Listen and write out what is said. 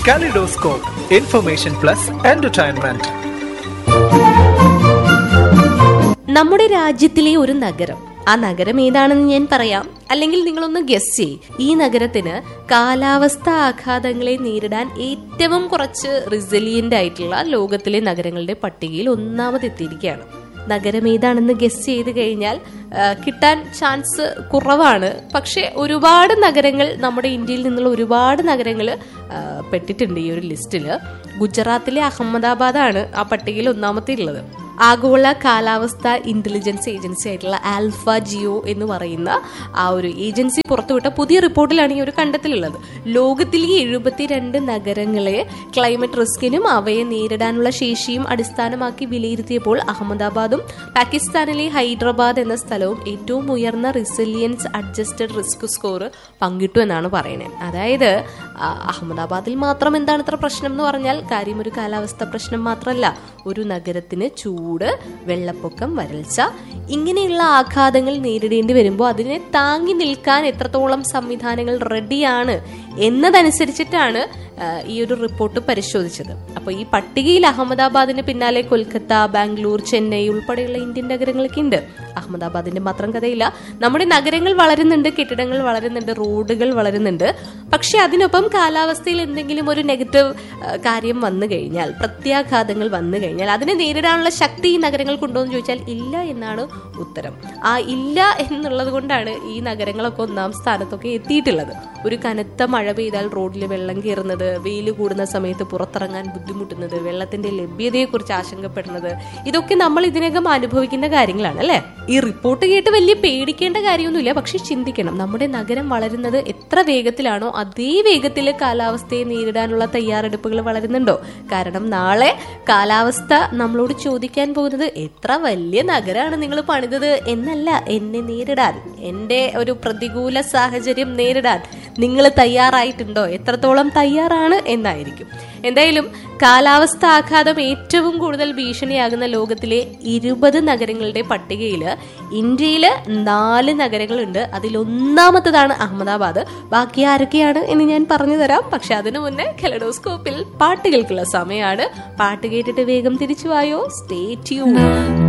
Kaleidoscope, information plus entertainment. നമ്മുടെ രാജ്യത്തിലെ ഒരു നഗരം ആ നഗരം ഏതാണെന്ന് ഞാൻ പറയാം അല്ലെങ്കിൽ നിങ്ങളൊന്ന് ഗസ് ചെയ്യും ഈ നഗരത്തിന് കാലാവസ്ഥ ആഘാതങ്ങളെ നേരിടാൻ ഏറ്റവും കുറച്ച് റിസലിയന്റ് ആയിട്ടുള്ള ലോകത്തിലെ നഗരങ്ങളുടെ പട്ടികയിൽ ഒന്നാമതെത്തിയിരിക്കുകയാണ് നഗരം ഏതാണെന്ന് ഗസ് ചെയ്ത് കഴിഞ്ഞാൽ ആ, കിട്ടാൻ ചാൻസ് കുറവാണ് പക്ഷെ ഒരുപാട് നഗരങ്ങൾ നമ്മുടെ ഇന്ത്യയിൽ നിന്നുള്ള ഒരുപാട് നഗരങ്ങൾ പെട്ടിട്ടുണ്ട് ഈ ഒരു ലിസ്റ്റിൽ ഗുജറാത്തിലെ അഹമ്മദാബാദാണ് ആ പട്ടികയിൽ ഒന്നാമത്തെ ഉള്ളത് ആഗോള കാലാവസ്ഥ ഇന്റലിജൻസ് ഏജൻസി ആയിട്ടുള്ള ആൽഫ ജിയോ എന്ന് പറയുന്ന ആ ഒരു ഏജൻസി പുറത്തുവിട്ട പുതിയ റിപ്പോർട്ടിലാണ് ഈ ഒരു കണ്ടെത്തലുള്ളത് ലോകത്തിലെ എഴുപത്തിരണ്ട് നഗരങ്ങളെ ക്ലൈമറ്റ് റിസ്കിനും അവയെ നേരിടാനുള്ള ശേഷിയും അടിസ്ഥാനമാക്കി വിലയിരുത്തിയപ്പോൾ അഹമ്മദാബാദും പാകിസ്ഥാനിലെ ഹൈദരാബാദ് എന്ന സ്ഥലവും ഏറ്റവും ഉയർന്ന റിസിലിയൻസ് അഡ്ജസ്റ്റഡ് റിസ്ക് സ്കോർ പങ്കിട്ടു എന്നാണ് പറയുന്നത് അതായത് ആ, അഹമ്മദാബാദിൽ മാത്രം എന്താണ് ഇത്ര പ്രശ്നം എന്ന് പറഞ്ഞാൽ കാര്യം ഒരു കാലാവസ്ഥ പ്രശ്നം മാത്രമല്ല ഒരു നഗരത്തിന് ചൂട് വെള്ളപ്പൊക്കം വരൾച്ച ഇങ്ങനെയുള്ള ആഘാതങ്ങൾ നേരിടേണ്ടി വരുമ്പോൾ അതിനെ താങ്ങി നിൽക്കാൻ എത്രത്തോളം സംവിധാനങ്ങൾ റെഡിയാണ് എന്നതനുസരിച്ചിട്ടാണ് ആ, ഈ ഒരു റിപ്പോർട്ട് പരിശോധിച്ചത് അപ്പോൾ ഈ പട്ടികയിൽ അഹമ്മദാബാദിന് പിന്നാലെ കൊൽക്കത്ത ബാംഗ്ലൂർ ചെന്നൈ ഉൾപ്പെടെയുള്ള ഇന്ത്യൻ നഗരങ്ങളൊക്കെ ഉണ്ട് അഹമ്മദാബാദിന്റെ മാത്രം കഥയില്ല നമ്മുടെ നഗരങ്ങൾ വളരുന്നുണ്ട് കെട്ടിടങ്ങൾ വളരുന്നുണ്ട് റോഡുകൾ വളരുന്നുണ്ട് പക്ഷെ അതിനൊപ്പം കാലാവസ്ഥയിൽ എന്തെങ്കിലും ഒരു നെഗറ്റീവ് കാര്യം വന്നു കഴിഞ്ഞാൽ പ്രത്യാഘാതങ്ങൾ വന്നു കഴിഞ്ഞാൽ അതിനെ നേരിടാനുള്ള ശക്തി ഈ നഗരങ്ങൾക്കുണ്ടോ എന്ന് ചോദിച്ചാൽ ഇല്ല എന്നാണ് ഉത്തരം ആ ഇല്ല എന്നുള്ളത് കൊണ്ടാണ് ഈ നഗരങ്ങളൊക്കെ ഒന്നാം സ്ഥാനത്തൊക്കെ എത്തിയിട്ടുള്ളത് ഒരു കനത്ത മഴ പെയ്താൽ റോഡിൽ വെള്ളം കയറുന്നത് വെയിൽ കൂടുന്ന സമയത്ത് പുറത്തിറങ്ങാൻ ബുദ്ധിമുട്ടുന്നത് വെള്ളത്തിന്റെ ലഭ്യതയെക്കുറിച്ച് ആശങ്കപ്പെടുന്നത് ഇതൊക്കെ നമ്മൾ ഇതിനകം അനുഭവിക്കുന്ന കാര്യങ്ങളാണ് അല്ലെ ഈ റിപ്പോർട്ട് കേട്ട് വലിയ പേടിക്കേണ്ട കാര്യമൊന്നുമില്ല പക്ഷെ ചിന്തിക്കണം നമ്മുടെ നഗരം വളരുന്നത് എത്ര വേഗത്തിലാണോ അതേ വേഗത്തിൽ കാലാവസ്ഥയെ നേരിടാനുള്ള തയ്യാറെടുപ്പുകൾ വളരുന്നുണ്ടോ കാരണം നാളെ കാലാവസ്ഥ നമ്മളോട് ചോദിക്കാൻ പോകുന്നത് എത്ര വലിയ നഗരമാണ് നിങ്ങൾ പണിതത് എന്നല്ല എന്നെ നേരിടാൻ എന്റെ ഒരു പ്രതികൂല സാഹചര്യം നേരിടാൻ നിങ്ങൾ തയ്യാറായിട്ടുണ്ടോ എത്രത്തോളം തയ്യാറാണ് എന്നായിരിക്കും എന്തായാലും കാലാവസ്ഥ ആഘാതം ഏറ്റവും കൂടുതൽ ഭീഷണിയാകുന്ന ലോകത്തിലെ ഇരുപത് നഗരങ്ങളുടെ പട്ടികയിൽ ഇന്ത്യയിൽ നാല് നഗരങ്ങളുണ്ട് അതിൽ ഒന്നാമത്തതാണ് അഹമ്മദാബാദ് ബാക്കി ആരൊക്കെയാണ് എന്ന് ഞാൻ പറഞ്ഞു തരാം പക്ഷെ അതിനു മുന്നേ കെലഡോസ്കോപ്പിൽ പാട്ടുകൾക്കുള്ള സമയമാണ് പാട്ട് കേട്ടിട്ട് വേഗം തിരിച്ചു വായോ സ്റ്റേ ട്യൂൺ